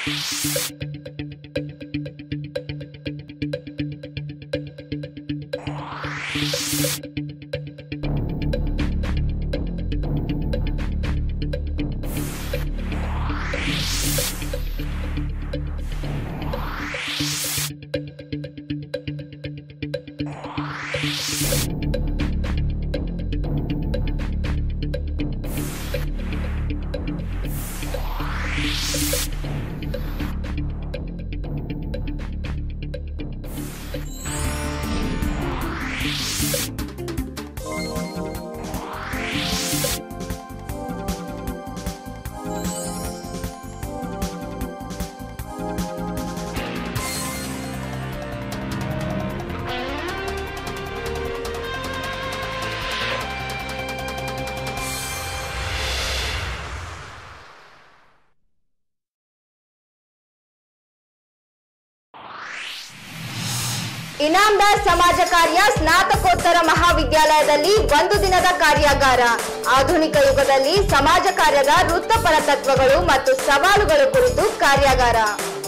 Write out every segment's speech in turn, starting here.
ಇನಾಮದಾರ್ ಸಮಾಜ ಕಾರ್ಯ ಸ್ನಾತಕೋತ್ತರ ಮಹಾವಿದ್ಯಾಲಯದಲ್ಲಿ ಒಂದು ದಿನದ ಕಾರ್ಯಾಗಾರ ಆಧುನಿಕ ಯುಗದಲ್ಲಿ ಸಮಾಜ ಕಾರ್ಯದ ವೃತ್ತಪರ ತತ್ವಗಳು ಮತ್ತು ಸವಾಲುಗಳು ಕುರಿತು ಕಾರ್ಯಾಗಾರ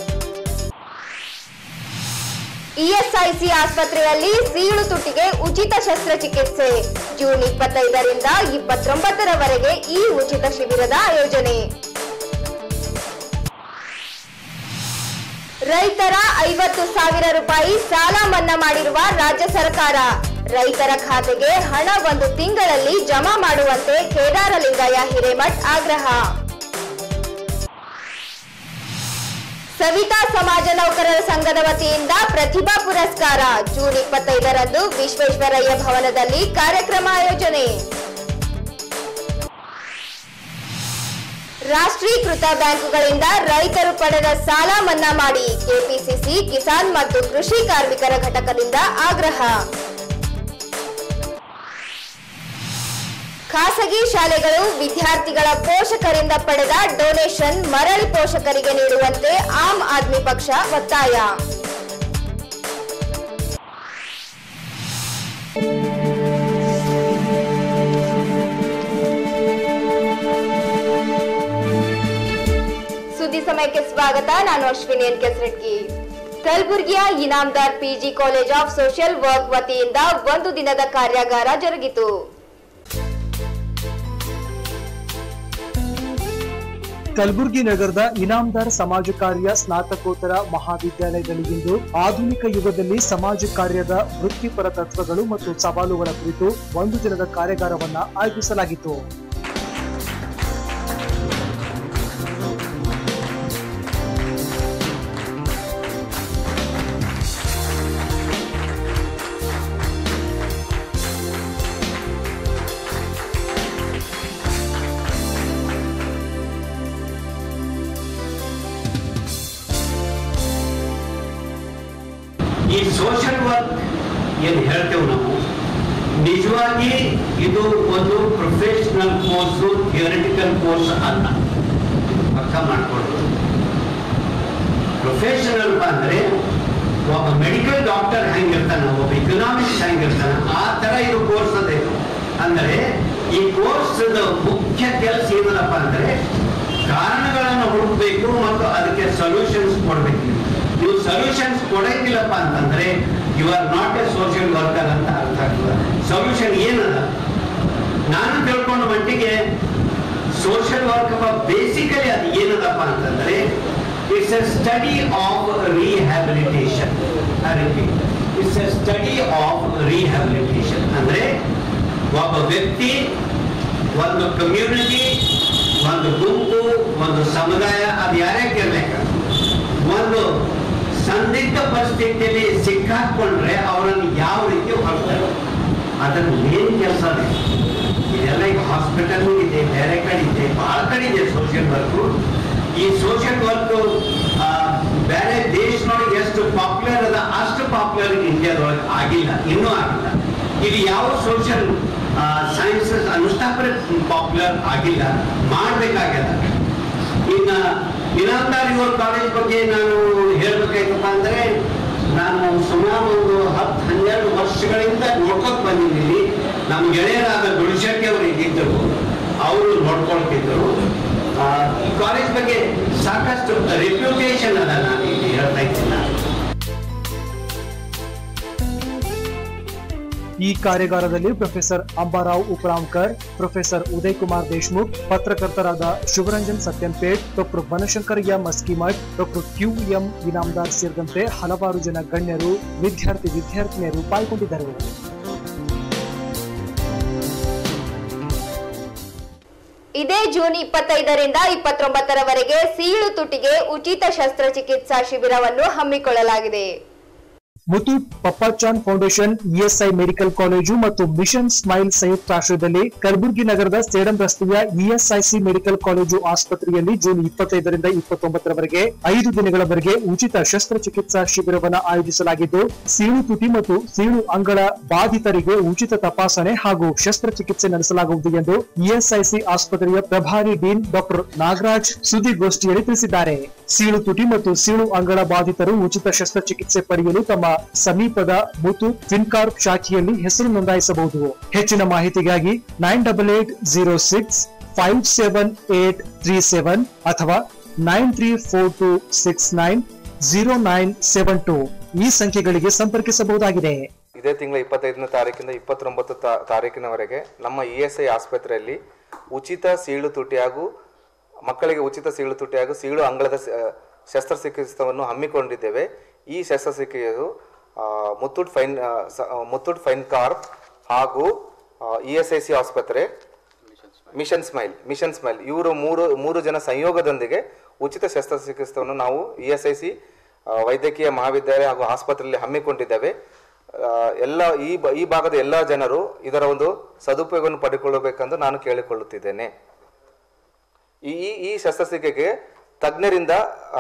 ಇಎಸ್ಐಸಿ ಆಸ್ಪತ್ರೆಯಲ್ಲಿ ಸೀಳು ತುಟಿಗೆ ಉಚಿತ ಶಸ್ತ್ರಚಿಕಿತ್ಸೆ ಜೂನ್ ಇಪ್ಪತ್ತೈದರಿಂದ ಇಪ್ಪತ್ತೊಂಬತ್ತರವರೆಗೆ ಈ ಉಚಿತ ಶಿಬಿರದ ಆಯೋಜನೆ ರೈತರ ಐವತ್ತು ಸಾವಿರ ರೂಪಾಯಿ ಸಾಲ ಮನ್ನಾ ಮಾಡಿರುವ ರಾಜ್ಯ ಸರ್ಕಾರ ರೈತರ ಖಾತೆಗೆ ಹಣ ಒಂದು ತಿಂಗಳಲ್ಲಿ ಜಮಾ ಮಾಡುವಂತೆ ಕೇದಾರಲಿಂಗಯ್ಯ ಹಿರೇಮಠ್ ಆಗ್ರಹ ಸವಿತಾ ಸಮಾಜ ನೌಕರರ ಸಂಘದ ವತಿಯಿಂದ ಪ್ರತಿಭಾ ಪುರಸ್ಕಾರ ಜೂನ್ ಇಪ್ಪತ್ತೈದರಂದು ವಿಶ್ವೇಶ್ವರಯ್ಯ ಭವನದಲ್ಲಿ ಕಾರ್ಯಕ್ರಮ ಆಯೋಜನೆ ರಾಷ್ಟ್ರೀಕೃತ ಬ್ಯಾಂಕುಗಳಿಂದ ರೈತರು ಪಡೆದ ಸಾಲ ಮನ್ನಾ ಮಾಡಿ ಕೆಪಿಸಿಸಿ ಕಿಸಾನ್ ಮತ್ತು ಕೃಷಿ ಕಾರ್ಮಿಕರ ಘಟಕದಿಂದ ಆಗ್ರಹ ಖಾಸಗಿ ಶಾಲೆಗಳು ವಿದ್ಯಾರ್ಥಿಗಳ ಪೋಷಕರಿಂದ ಪಡೆದ ಡೊನೇಷನ್ ಮರಳಿ ಪೋಷಕರಿಗೆ ನೀಡುವಂತೆ ಆಮ್ ಆದ್ಮಿ ಪಕ್ಷ ಒತ್ತಾಯ ಸುದ್ದಿ ಸಮಯಕ್ಕೆ ಸ್ವಾಗತ ನಾನು ಅಶ್ವಿನಿ ಎನ್ ಕೆಸರಟ್ಗಿ ಕಲಬುರಗಿಯ Inamdar PG college of social work ವತಿಯಿಂದ ಒಂದು ದಿನದ ಕಾರ್ಯಾಗಾರ ಜರುಗಿತು ಕಲಬುರಗಿ ನಗರದ ಇನಾಮದಾರ್ ಸಮಾಜ ಕಾರ್ಯ ಸ್ನಾತಕೋತ್ತರ ಮಹಾವಿದ್ಯಾಲಯದಲ್ಲಿಂದು ಆಧುನಿಕ ಯುಗದಲ್ಲಿ ಸಮಾಜ ಕಾರ್ಯದ ವೃತ್ತಿಪರ ತತ್ವಗಳು ಮತ್ತು ಸವಾಲುಗಳ ಕುರಿತು ಒಂದು ದಿನದ ಕಾರ್ಯಾಗಾರವನ್ನ ಆಯೋಜಿಸಲಾಗಿತ್ತು ಈ ಸೋಷಿಯಲ್ ವರ್ಕ್ ಏನು ಹೇಳ್ತೇವೆ ನಾವು ನಿಜವಾಗಿ ಇದು ಒಂದು ಪ್ರೊಫೆಷನಲ್ ಕೋರ್ಸು ಥಿಯರಿಟಿಕಲ್ ಕೋರ್ಸ್ ಅಲ್ಲ ಅರ್ಥ ಮಾಡ್ಕೊಳ್ಳೋದು ಪ್ರೊಫೆಷನಲ್ ಅಂದ್ರೆ ಒಬ್ಬ ಮೆಡಿಕಲ್ ಡಾಕ್ಟರ್ ಹೆಂಗಿರ್ತಾನ ಒಬ್ಬ ಇಕನಾಮಿಕ್ಸ್ ಹೆಂಗಿರ್ತಾನ ಆ ತರ ಇದು ಕೋರ್ಸ್ ಅದೇ ಅಂದ್ರೆ ಈ ಕೋರ್ಸ್ ಮುಖ್ಯ ಕೆಲಸ ಏನದಪ್ಪ ಅಂದ್ರೆ ಕಾರಣಗಳನ್ನು ಹುಡುಕ್ಬೇಕು ಮತ್ತು ಅದಕ್ಕೆ ಸೊಲ್ಯೂಷನ್ಸ್ ಕೊಡ್ಬೇಕು ನೀವು ಸೊಲ್ಯೂಷನ್ಸ್ ಕೊಡಂಗಿಲ್ಲಪ್ಪ ಅಂತಂದ್ರೆ you are not a social worker ಅಂತ ಅರ್ಥ ಆಗ್ತದೆ ಸೊಲ್ಯೂಷನ್ ಏನದ ನಾನು ತಿಳ್ಕೊಂಡ ಮಟ್ಟಿಗೆ ಸೋಷಿಯಲ್ ವರ್ಕ್ ಬೇಸಿಕಲಿ ಅದು ಏನದಪ್ಪ ಅಂತಂದ್ರೆ it's a study of rehabilitation it's a study of rehabilitation ಅಂದ್ರೆ ಒಬ್ಬ ವ್ಯಕ್ತಿ ಒಂದು ಕಮ್ಯುನಿಟಿ ಒಂದು ಗುಂಪು ಒಂದು ಸಮುದಾಯ ಅದು ಯಾರೇ ಇರ್ಬೇಕು ಒಂದು ಸಂದಿಗ್ಧ ಪರಿಸ್ಥಿತಿಯಲ್ಲಿ ಸಿಕ್ಕಾಕೊಂಡ್ರೆ ಅವರನ್ನು ಯಾವ ರೀತಿ ಹೊರತಾರೆ ಅದರ ಮೇನ್ ಕೆಲಸ ಇದೆಲ್ಲ ಈಗ ಹಾಸ್ಪಿಟಲ್ ಇದೆ ಬೇರೆ ಕಡೆ ಇದೆ ಬಹಳ ಕಡೆ ಇದೆ ಸೋಷಿಯಲ್ ವರ್ಕು ಈ ಸೋಷಿಯಲ್ ವರ್ಕ್ ಬೇರೆ ದೇಶದೊಳಗೆ ಎಷ್ಟು ಪಾಪ್ಯುಲರ್ ಅದ ಅಷ್ಟು ಪಾಪ್ಯುಲರ್ ಇಂಡಿಯಾದೊಳಗೆ ಆಗಿಲ್ಲ ಇನ್ನೂ ಆಗಿಲ್ಲ ಇದು ಯಾವ ಸೋಷಿಯಲ್ ಸೈನ್ಸಸ್ ಅನುಷ್ಠಾಪನೆ ಪಾಪ್ಯುಲರ್ ಆಗಿಲ್ಲ ಮಾಡ್ಬೇಕಾಗ್ಯದ ಇನ್ನ ಇನಾಮದಾರ್ ಇವ್ರ ಕಾಲೇಜ್ ಬಗ್ಗೆ ನಾನು ಹೇಳ್ಬೇಕಾಯ್ತಪ್ಪ ಅಂದ್ರೆ ನಾನು ಸುಮಾರು ಒಂದು ಹತ್ತು ಹನ್ನೆರಡು ವರ್ಷಗಳಿಂದ ನೋಡ್ಕೊತ ಬಂದಿದ್ದೀನಿ ನಮ್ಮ ಗೆಳೆಯರಾದ ಗುರುಶೆಟ್ಟಿ ಅವರು ಇದ್ದಿದ್ದರು ಅವರು ನೋಡ್ಕೊಳ್ತಿದ್ರು ಆ, ಈ ಕಾಲೇಜ್ ಬಗ್ಗೆ ಸಾಕಷ್ಟು ರೆಪ್ಯುಟೇಷನ್ ಅದ ನಾನು ಇಲ್ಲಿ ಹೇಳ್ತಾ ಇದ್ದೀನಿ ಈ ಕಾರ್ಯಾಗಾರದಲ್ಲಿ ಪ್ರೊಫೆಸರ್ ಅಂಬಾರಾವ್ ಉಪ್ರಾಮ್ಕರ್ ಪ್ರೊಫೆಸರ್ ಉದಯ್ ಕುಮಾರ್ ದೇಶ್ಮುಖ್ ಪತ್ರಕರ್ತರಾದ Shivaranjan Satyampet doctor Banashankar M Maskimath doctor Q M Inamdar ಸೇರಿದಂತೆ ಹಲವಾರು ಜನ ಗಣ್ಯರು ವಿದ್ಯಾರ್ಥಿ ವಿದ್ಯಾರ್ಥಿನಿಯರು ಪಾಲ್ಗೊಂಡಿದ್ದರು ಇದೇ ಜೂನ್ ಇಪ್ಪತ್ತೈದರಿಂದ ಇಪ್ಪತ್ತೊಂಬತ್ತರವರೆಗೆ ಸೀಳು ತುಟಿಗೆ ಉಚಿತ ಶಸ್ತ್ರಚಿಕಿತ್ಸಾ ಶಿಬಿರವನ್ನು ಹಮ್ಮಿಕೊಳ್ಳಲಾಗಿದೆ Muthoot Pappachan foundation ESI medical college ಮತ್ತು ಮಿಷನ್ ಸ್ಮೈಲ್ ಸಂಯುಕ್ತ ಆಶ್ರಯದಲ್ಲಿ ಕಲಬುರಗಿ ನಗರದ ಸೇಡಂ ರಸ್ತೆಯ ಇಎಸ್ಐಸಿ ಮೆಡಿಕಲ್ ಕಾಲೇಜು ಆಸ್ಪತ್ರೆಯಲ್ಲಿ ಜೂನ್ ಇಪ್ಪತ್ತೈದರಿಂದ ಇಪ್ಪತ್ತೊಂಬತ್ತರವರೆಗೆ ಐದು ದಿನಗಳವರೆಗೆ ಉಚಿತ ಶಸ್ತ್ರಚಿಕಿತ್ಸಾ ಶಿಬಿರವನ್ನು ಆಯೋಜಿಸಲಾಗಿದ್ದು ಸೀಳು ತುಟಿ ಮತ್ತು ಸೀಳು ಅಂಗಳ ಬಾಧಿತರಿಗೆ ಉಚಿತ ತಪಾಸಣೆ ಹಾಗೂ ಶಸ್ತ್ರಚಿಕಿತ್ಸೆ ನಡೆಸಲಾಗುವುದು ಎಂದು ಇಎಸ್ಐಸಿ ಆಸ್ಪತ್ರೆಯ ಪ್ರಭಾರಿ ಡೀನ್ ಡಾಕ್ಟರ್ ನಾಗರಾಜ್ ಸುದ್ದಿಗೋಷ್ಠಿಯಲ್ಲಿ ತಿಳಿಸಿದ್ದಾರೆ ಸೀಳು ತುಟಿ ಮತ್ತು ಸೀಳು ಅಂಗಳ ಬಾಧಿತರು ಉಚಿತ ಶಸ್ತ್ರಚಿಕಿತ್ಸೆ ಪಡೆಯಲು ತಮ್ಮ ಸಮೀಪದ ಮುತೂಟ್ ಫಿನ್ಕಾರ್ಪ್ ಶಾಖೆಯಲ್ಲಿ ಹೆಸರು ನೋಂದಾಯಿಸಬಹುದು ಹೆಚ್ಚಿನ ಮಾಹಿತಿಗಾಗಿ nine double eight zero six five seven eight three seven ಅಥವಾ nine three four two six nine zero nine seven two ಈ ಸಂಖ್ಯೆಗಳಿಗೆ ಸಂಪರ್ಕಿಸಬಹುದಾಗಿದೆ ಇದೇ ತಿಂಗಳ ಇಪ್ಪತ್ತೈದನೇ ತಾರೀಕಿಂದ ಇಪ್ಪತ್ತೊಂಬತ್ತು ತಾ- ತಾರೀಕಿನವರೆಗೆ ನಮ್ಮ ಇ ಎಸ್ ಐ ಆಸ್ಪತ್ರೆಯಲ್ಲಿ ಉಚಿತ ಸೀಳು ತುಟಿ ಹಾಗೂ ಮಕ್ಕಳಿಗೆ ಉಚಿತ ಸೀಳು ತುಟಿ ಹಾಗೂ ಸೀಳು ಅಂಗಳದ ಸ- ಶಸ್ತ್ರಚಿಕಿತ್ಸವನ್ನು ಹಮ್ಮಿಕೊಂಡಿದ್ದೇವೆ ಈ ಶಸ್ತ್ರಚಿಕಿತ್ಸೆಯು ಆ, ಮುತ್ತೂಟ್ ಫೈನ್ ಆ, ಸ- ಆ, ಮುತ್ತೂಟ್ ಫೈನ್ ಕಾರ್ಪ್ ಹಾಗೂ ಇ ಎಸ್ ಐ ಸಿ ಆಸ್ಪತ್ರೆ ಮಿಷನ್ ಸ್ಮೈಲ್ ಮಿಷನ್ ಸ್ಮೈಲ್ ಇವರು ಮೂರು ಮೂರು ಜನ ಸಂಯೋಗದೊಂದಿಗೆ ಉಚಿತ ಶಸ್ತ್ರಚಿಕಿತ್ಸೆಯನ್ನು ನಾವು ಇ ಎಸ್ ಐ ಸಿ ವೈದ್ಯಕೀಯ ಮಹಾವಿದ್ಯಾಲಯ ಹಾಗೂ ಆಸ್ಪತ್ರೆಯಲ್ಲಿ ಹಮ್ಮಿಕೊಂಡಿದ್ದೇವೆ ಆ, ಎಲ್ಲ ಈ ಬ- ಈ ಭಾಗದ ಎಲ್ಲ ಜನರು ಇದರ ಒಂದು ಸದುಪಯೋಗವನ್ನು ಪಡೆದುಕೊಳ್ಳಬೇಕೆಂದು ನಾನು ಕೇಳಿಕೊಳ್ಳುತ್ತಿದ್ದೇನೆ ಈ ಈ- ಈ ಶಸ್ತ್ರಚಿಕಿತ್ಸೆಗೆ ತಜ್ಞರಿಂದ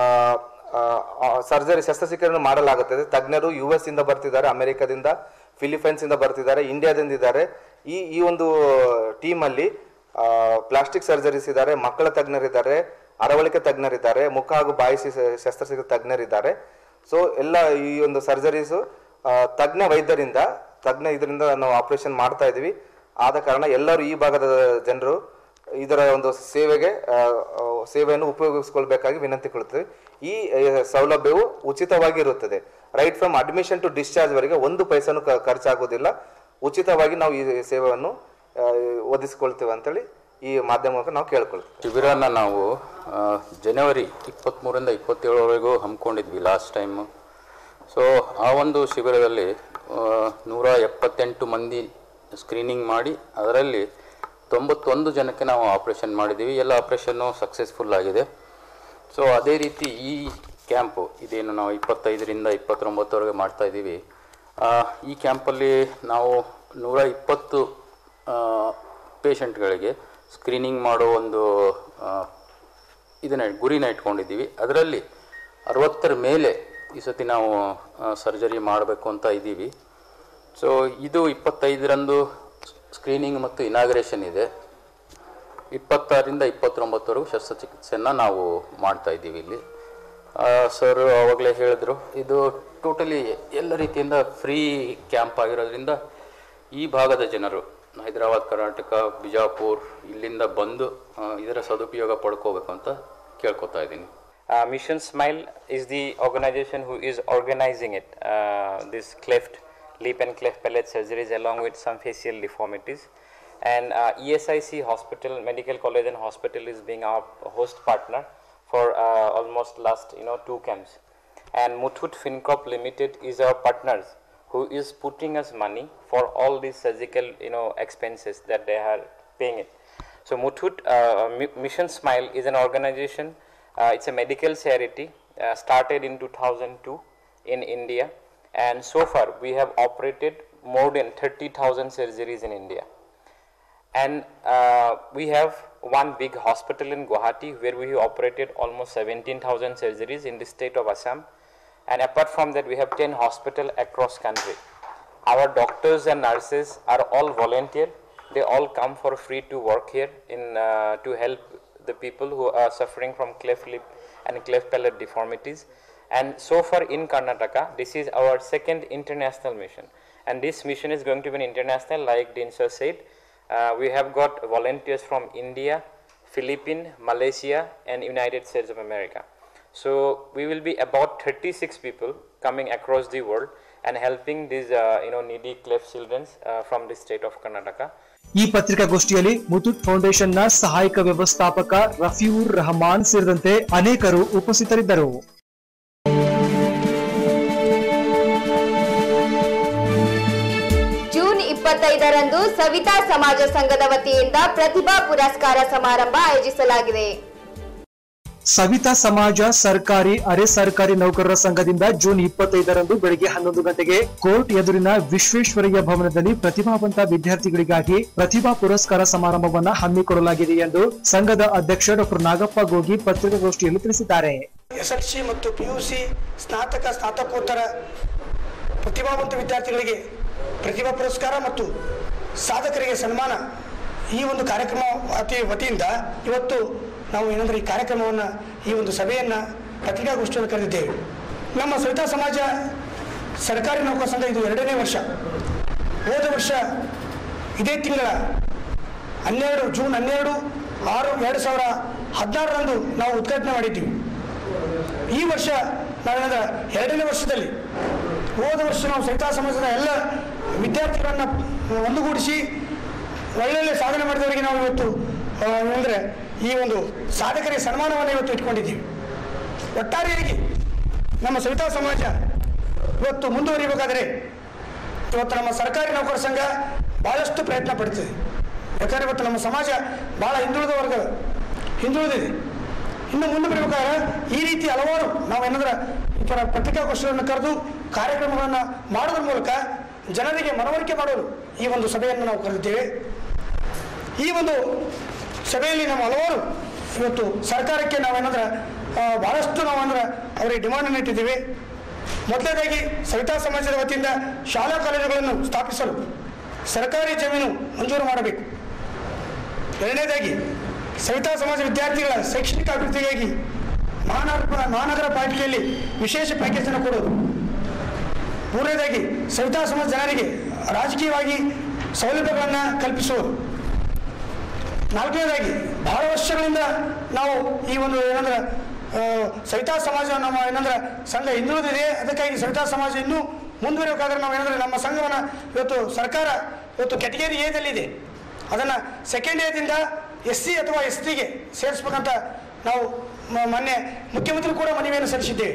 ಸರ್ಜರಿ ಶಸ್ತ್ರಚಿಕಿತ್ಸೆಯನ್ನು ಮಾಡಲಾಗುತ್ತದೆ ತಜ್ಞರು ಯು ಎಸ್ ಇಂದ ಬರ್ತಿದ್ದಾರೆ ಅಮೆರಿಕದಿಂದ ಫಿಲಿಪೈನ್ಸ್ ಇಂದ ಬರ್ತಿದ್ದಾರೆ ಇಂಡಿಯಾದಿಂದ ಇದ್ದಾರೆ ಈ ಈ ಒಂದು ಟೀಮ್ ಅಲ್ಲಿ ಪ್ಲಾಸ್ಟಿಕ್ ಸರ್ಜರೀಸ್ ಇದ್ದಾರೆ ಮಕ್ಕಳ ತಜ್ಞರಿದ್ದಾರೆ ಅರವಳಿಕೆ ತಜ್ಞರಿದ್ದಾರೆ ಮುಖ ಹಾಗೂ ಬಾಯಿ ಶಿ- ಶಸ್ತ್ರಚಿಕಿತ್ಸೆ ತಜ್ಞರಿದ್ದಾರೆ ಸೊ ಎಲ್ಲ ಈ ಒಂದು ಸರ್ಜರೀಸು ತಜ್ಞ ವೈದ್ಯರಿಂದ ತಜ್ಞ ಇದರಿಂದ ನಾವು ಆಪರೇಷನ್ ಮಾಡ್ತಾ ಇದ್ದೀವಿ ಆದ ಕಾರಣ ಎಲ್ಲರೂ ಈ ಭಾಗದ ಜನರು ಇದರ ಒಂದು ಸೇವೆಗೆ ಆ, ಆ, ಸೇವೆಯನ್ನು ಉಪಯೋಗಿಸಿಕೊಳ್ಬೇಕಾಗಿ ವಿನಂತಿಕೊಳ್ಳುತ್ತೇವೆ ಈ ಆ, ಸೌಲಭ್ಯವು ಉಚಿತವಾಗಿ ಇರುತ್ತದೆ right from admission to discharge ವರೆಗೆ ಒಂದು ಪೈಸನು ಕ- ಖರ್ಚಾಗುವುದಿಲ್ಲ ಉಚಿತವಾಗಿ ನಾವು ಈ ಸೇವೆಯನ್ನು ಆ, ಒದಗಿಸಿಕೊಳ್ತೇವೆ ಅಂತೇಳಿ ಈ ಮಾಧ್ಯಮ ಮೂಲಕ ನಾವು ಕೇಳ್ಕೊಳ್ತೇವೆ ಶಿಬಿರನ ನಾವು ಆ, ಜನವರಿ ಇಪ್ಪತ್ತ್ಮೂರಿಂದ ಇಪ್ಪತ್ತೇಳರವರೆಗೂ ಹಮ್ಮಿಕೊಂಡಿದ್ವಿ ಲಾಸ್ಟ್ ಟೈಮು ಸೊ ಆ ಒಂದು ಶಿಬಿರದಲ್ಲಿ ಆ, ನೂರ ಎಪ್ಪತ್ತೆಂಟು ಮಂದಿ ಸ್ಕ್ರೀನಿಂಗ್ ಮಾಡಿ ಅದರಲ್ಲಿ ತೊಂಬತ್ತೊಂದು ಜನಕ್ಕೆ ನಾವು ಆಪ್ರೇಷನ್ ಮಾಡಿದ್ದೀವಿ ಎಲ್ಲ ಆಪ್ರೇಷನ್ನು ಸಕ್ಸಸ್ಫುಲ್ ಆಗಿದೆ ಸೊ ಅದೇ ರೀತಿ ಈ ಕ್ಯಾಂಪು ಇದೇನು ನಾವು ಇಪ್ಪತ್ತೈದರಿಂದ ಇಪ್ಪತ್ತೊಂಬತ್ತರವರೆಗೆ ಮಾಡ್ತಾ ಇದ್ದೀವಿ ಆ, ಈ ಕ್ಯಾಂಪಲ್ಲಿ ನಾವು ನೂರ ಇಪ್ಪತ್ತು ಪೇಷಂಟ್ಗಳಿಗೆ ಸ್ಕ್ರೀನಿಂಗ್ ಮಾಡೋ ಒಂದು ಆ, ಇದನ್ನ ಗುರಿನ ಇಟ್ಕೊಂಡಿದ್ದೀವಿ ಅದರಲ್ಲಿ ಅರವತ್ತರ ಮೇಲೆ ಈ ಸತಿ ನಾವು ಸರ್ಜರಿ ಮಾಡಬೇಕು ಅಂತ ಇದ್ದೀವಿ ಸೊ ಇದು ಇಪ್ಪತ್ತೈದರಂದು ಸ್ಕ್ರೀನಿಂಗ್ ಮತ್ತು ಇನಾಗ್ರೇಷನ್ ಇದೆ ಇಪ್ಪತ್ತಾರರಿಂದ ಇಪ್ಪತ್ತೊಂಬತ್ತವರೆಗೂ ಶಸ್ತ್ರಚಿಕಿತ್ಸೆಯನ್ನು ನಾವು ಮಾಡ್ತಾ ಇದ್ದೀವಿ ಇಲ್ಲಿ ಸರ್ ಆವಾಗಲೇ ಹೇಳಿದ್ರು ಇದು ಟೋಟಲಿ ಎಲ್ಲ ರೀತಿಯಿಂದ ಫ್ರೀ ಕ್ಯಾಂಪ್ ಆಗಿರೋದ್ರಿಂದ ಈ ಭಾಗದ ಜನರು ಹೈದರಾಬಾದ್ ಕರ್ನಾಟಕ ಬಿಜಾಪುರ್ ಇಲ್ಲಿಂದ ಬಂದು ಆ, ಇದರ ಸದುಪಯೋಗ ಪಡ್ಕೋಬೇಕು ಅಂತ ಕೇಳ್ಕೊತಾ ಇದ್ದೀನಿ Uh, Mission Smile is the organization who is organizing it, uh, this cleft lip and cleft palate surgeries along with some facial deformities. And uh, ESIC Hospital, Medical College and Hospital is being our host partner for uh, almost last you know two camps. And Muthoot FinCorp Limited is our partners who is putting us money for all these surgical you know expenses that they are paying it. So Muthoot uh, Mi- Mission Smile is an organization. Uh, it's a medical charity uh, started in 2002 in India, and so far we have operated more than 30,000 surgeries in India. And uh, we have one big hospital in Guwahati where we operated almost 17,000 surgeries in the state of Assam. And apart from that, we have 10 hospitals across country. Our doctors and nurses are all volunteer. They all come for free to work here in uh, to help the people who are suffering from cleft lip and cleft palate deformities. And so far in Karnataka, this is our second international mission. And this mission is going to be an international, like Dean sir said. Uh, we have got volunteers from India, Philippines, Malaysia, and United States of America. So we will be about 36 people coming across the world and helping these uh, you know needy cleft children uh, from the state of Karnataka. ಈ ಪತ್ರಿಕಾಗೋಷ್ಠಿಯಲ್ಲಿ ಮುತುಟ್ ಫೌಂಡೇಶನ್ನ ಸಹಾಯಕ ವ್ಯವಸ್ಥಾಪಕ ರಫೀವುರ್ ರಹಮಾನ್ ಸೇರಿದಂತೆ ಅನೇಕರು ಉಪಸ್ಥಿತರಿದ್ದರು June ಇಪ್ಪತ್ತೈದರಂದು ಸವಿತಾ ಸಮಾಜ ಸಂಘದ ವತಿಯಿಂದ ಪ್ರತಿಭಾ ಪುರಸ್ಕಾರ ಸಮಾರಂಭ ಆಯೋಜಿಸಲಾಗಿದೆ ಸವಿತಾ ಸಮಾಜ ಸರ್ಕಾರಿ ಅರೆ ಸರ್ಕಾರಿ ನೌಕರರ ಸಂಘದಿಂದ ಜೂನ್ ಇಪ್ಪತ್ತೈದರಂದು ಬೆಳಗ್ಗೆ ಹನ್ನೊಂದು ಗಂಟೆಗೆ ಕೋರ್ಟ್ ಎದುರಿನ ವಿಶ್ವೇಶ್ವರಯ್ಯ ಭವನದಲ್ಲಿ ಪ್ರತಿಭಾವಂತ ವಿದ್ಯಾರ್ಥಿಗಳಿಗಾಗಿ ಪ್ರತಿಭಾ ಪುರಸ್ಕಾರ ಸಮಾರಂಭವನ್ನ ಹಮ್ಮಿಕೊಳ್ಳಲಾಗಿದೆ ಎಂದು ಸಂಘದ ಅಧ್ಯಕ್ಷ ಡಾಕ್ಟರ್ ನಾಗಪ್ಪ ಗೋಗಿ ಪತ್ರಿಕಾಗೋಷ್ಠಿಯಲ್ಲಿ ತಿಳಿಸಿದ್ದಾರೆ ಎಸ್ಎಲ್ಸಿ ಮತ್ತು ಪಿ ಯು ಸಿ ಸ್ನಾತಕ ಸ್ನಾತಕೋತ್ತರ ಪ್ರತಿಭಾವಂತ ವಿದ್ಯಾರ್ಥಿಗಳಿಗೆ ಪ್ರತಿಭಾ ಪುರಸ್ಕಾರ ಮತ್ತು ಸಾಧಕರಿಗೆ ಸನ್ಮಾನ ಈ ಒಂದು ಕಾರ್ಯಕ್ರಮ ವತಿ ವತಿಯಿಂದ ಇವತ್ತು ನಾವು ಏನಂದರೆ ಈ ಕಾರ್ಯಕ್ರಮವನ್ನು ಈ ಒಂದು ಸಭೆಯನ್ನು ಪತ್ರಿಕಾಗೋಷ್ಠಿಯನ್ನು ಕರೆದಿದ್ದೇವೆ ನಮ್ಮ ಸವಿತಾ ಸಮಾಜ ಸರ್ಕಾರಿ ನೌಕರ ಸಂಘ ಇದು ಎರಡನೇ ವರ್ಷ ಹೋದ ವರ್ಷ ಇದೇ ತಿಂಗಳ ಹನ್ನೆರಡು ಜೂನ್ ಹನ್ನೆರಡು ಆರು ಎರಡು ಸಾವಿರ ಹದಿನಾರರಂದು ನಾವು ಉದ್ಘಾಟನೆ ಮಾಡಿದ್ದೀವಿ ಈ ವರ್ಷ ನಾವೇನಾದ್ರೆ ಎರಡನೇ ವರ್ಷದಲ್ಲಿ ಹೋದ ವರ್ಷ ನಾವು ಸಹಿತಾ ಸಮಾಜದ ಎಲ್ಲ ವಿದ್ಯಾರ್ಥಿಗಳನ್ನು ಒಂದುಗೂಡಿಸಿ ಒಳ್ಳೊಳ್ಳೆ ಸಾಧನೆ ಮಾಡಿದವರಿಗೆ ನಾವು ಇವತ್ತು ಅಂದರೆ ಈ ಒಂದು ಸಾಧಕರಿಗೆ ಸನ್ಮಾನವನ್ನು ಇವತ್ತು ಇಟ್ಕೊಂಡಿದ್ದೀವಿ ಒಟ್ಟಾರೆಯಾಗಿ ನಮ್ಮ ಸವಿತಾ ಸಮಾಜ ಇವತ್ತು ಮುಂದುವರಿಬೇಕಾದರೆ ಇವತ್ತು ನಮ್ಮ ಸರ್ಕಾರಿ ನೌಕರ ಸಂಘ ಭಾಳಷ್ಟು ಪ್ರಯತ್ನ ಪಡ್ತಿದೆ ಯಾಕಂದರೆ ಇವತ್ತು ನಮ್ಮ ಸಮಾಜ ಭಾಳ ಹಿಂದುಳಿದ ವರ್ಗ ಹಿಂದುಳಿದಿದೆ ಇನ್ನು ಮುಂದೆ ಬರಬೇಕಾದ್ರೆ ಈ ರೀತಿ ಹಲವಾರು ನಾವು ಏನಾದ್ರೆ ಈ ಥರ ಪತ್ರಿಕಾಗೋಷ್ಠಿಗಳನ್ನು ಕರೆದು ಕಾರ್ಯಕ್ರಮಗಳನ್ನು ಮಾಡೋದ್ರ ಮೂಲಕ ಜನರಿಗೆ ಮನವರಿಕೆ ಮಾಡಲು ಈ ಒಂದು ಸಭೆಯನ್ನು ನಾವು ಕರೆದಿದ್ದೇವೆ ಈ ಒಂದು ಸಭೆಯಲ್ಲಿ ನಾವು ಹಲವಾರು ಇವತ್ತು ಸರ್ಕಾರಕ್ಕೆ ನಾವೇನಂದ್ರೆ ಆ, ಭಾಳಷ್ಟು ನಾವು ಅಂದ್ರೆ ಅವರಿಗೆ ಡಿಮಾಂಡನ್ನು ಇಟ್ಟಿದ್ದೀವಿ ಮೊದಲನೇದಾಗಿ ಸವಿತಾ ಸಮಾಜದ ವತಿಯಿಂದ ಶಾಲಾ ಕಾಲೇಜುಗಳನ್ನು ಸ್ಥಾಪಿಸಲು ಸರ್ಕಾರಿ ಜಮೀನು ಮಂಜೂರು ಮಾಡಬೇಕು ಎರಡನೇದಾಗಿ ಸವಿತಾ ಸಮಾಜ ವಿದ್ಯಾರ್ಥಿಗಳ ಶೈಕ್ಷಣಿಕ ಅಭಿವೃದ್ಧಿಗಾಗಿ ಮಹಾನಗರ ಮಹಾನಗರ ಪಾಲಿಕೆಯಲ್ಲಿ ವಿಶೇಷ ಪ್ಯಾಕೇಜನ್ನು ಕೊಡೋದು ಮೂರನೇದಾಗಿ ಸವಿತಾ ಸಮಾಜ ಜನರಿಗೆ ರಾಜಕೀಯವಾಗಿ ಸೌಲಭ್ಯಗಳನ್ನು ಕಲ್ಪಿಸುವುದು ನಾಲ್ಕನೇದಾಗಿ ಬಹಳ ವರ್ಷಗಳಿಂದ ನಾವು ಈ ಒಂದು ಏನಂದ್ರೆ ಆ, ಸವಿತಾ ಸಮಾಜ ನಮ್ಮ ಏನಂದ್ರೆ ಸಂಘ ಹಿಂದುಳಿದಿದೆ ಅದಕ್ಕಾಗಿ ಸವಿತಾ ಸಮಾಜ ಇನ್ನೂ ಮುಂದುವರಿಬೇಕಾದ್ರೆ ನಾವು ಏನಂದ್ರೆ ನಮ್ಮ ಸಂಘವನ್ನು ಇವತ್ತು ಸರ್ಕಾರ ಇವತ್ತು ಕೆಟಗರಿ ಎದಲ್ಲಿದೆ ಅದನ್ನು ಸೆಕೆಂಡ್ ಏದಿಂದ ಎಸ್ ಸಿ ಅಥವಾ ಎಸ್ ಟಿಗೆ ಸೇರಿಸ್ಬೇಕಂತ ನಾವು ಮ- ಮೊನ್ನೆ ಮುಖ್ಯಮಂತ್ರಿ ಕೂಡ ಮನವಿಯನ್ನು ಸಲ್ಲಿಸಿದ್ದೇವೆ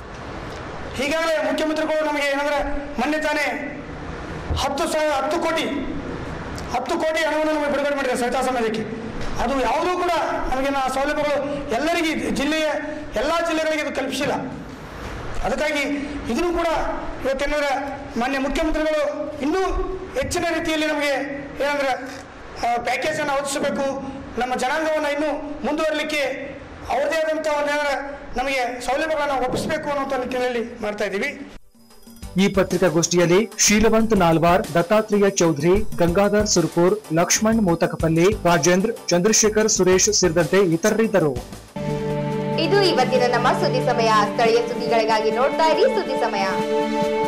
ಈಗಾಗಲೇ ಮುಖ್ಯಮಂತ್ರಿಗಳು ನಮಗೆ ಏನಂದ್ರೆ ಮೊನ್ನೆ ತಾನೇ ಹತ್ತು ಸಾವಿರ ಹತ್ತು ಕೋಟಿ ಹತ್ತು ಕೋಟಿ ಹಣವನ್ನು ನಮಗೆ ಬಿಡುಗಡೆ ಮಾಡಿದೆ ಸವಿತಾ ಸಮಾಜಕ್ಕೆ ಅದು ಯಾವುದೂ ಕೂಡ ನಮಗಿನ ಸೌಲಭ್ಯಗಳು ಎಲ್ಲರಿಗೆ ಜಿಲ್ಲೆಯ ಎಲ್ಲ ಜಿಲ್ಲೆಗಳಿಗೆ ಇದು ಕಲ್ಪಿಸಿಲ್ಲ ಅದಕ್ಕಾಗಿ ಇದನ್ನು ಕೂಡ ಇವತ್ತೇನಾದ್ರೆ ಮಾನ್ಯ ಮುಖ್ಯಮಂತ್ರಿಗಳು ಇನ್ನೂ ಹೆಚ್ಚಿನ ರೀತಿಯಲ್ಲಿ ನಮಗೆ ಏನಂದ್ರೆ ಪ್ಯಾಕೇಜನ್ನು ಒದಗಿಸಬೇಕು ನಮ್ಮ ಜನಾಂಗವನ್ನು ಇನ್ನೂ ಮುಂದುವರಲಿಕ್ಕೆ ಅವ್ರದ್ದೇ ಆದಂಥ ಒಂದು ಏನಾದ್ರೆ ನಮಗೆ ಸೌಲಭ್ಯಗಳನ್ನು ಒಪ್ಪಿಸಬೇಕು ಅನ್ನೋಂಥ ನಿಟ್ಟಿನಲ್ಲಿ ಮಾಡ್ತಾ ಇದ್ದೀವಿ ಈ ಪತ್ರಿಕಾಗೋಷ್ಠಿಯಲ್ಲಿ ಶೀಲವಂತ್ ನಾಲ್ವಾರ್ ದತ್ತಾತ್ರೇಯ ಚೌಧರಿ ಗಂಗಾಧರ್ ಸುರ್ಪುರ್ ಲಕ್ಷ್ಮಣ್ ಮೋತಕಪಲ್ಲಿ ರಾಜೇಂದ್ರ ಚಂದ್ರಶೇಖರ್ ಸುರೇಶ್ ಸೇರಿದಂತೆ ಇತರರಿದ್ದರು ಇದು ಇವತ್ತಿನ ನಮ್ಮ ಸುದ್ದಿ ಸಮಯ ಸ್ಥಳೀಯ ಸುದ್ದಿಗಳಿಗಾಗಿ ನೋಡ್ತಾ ಇರಿ ಸುದ್ದಿ ಸಮಯ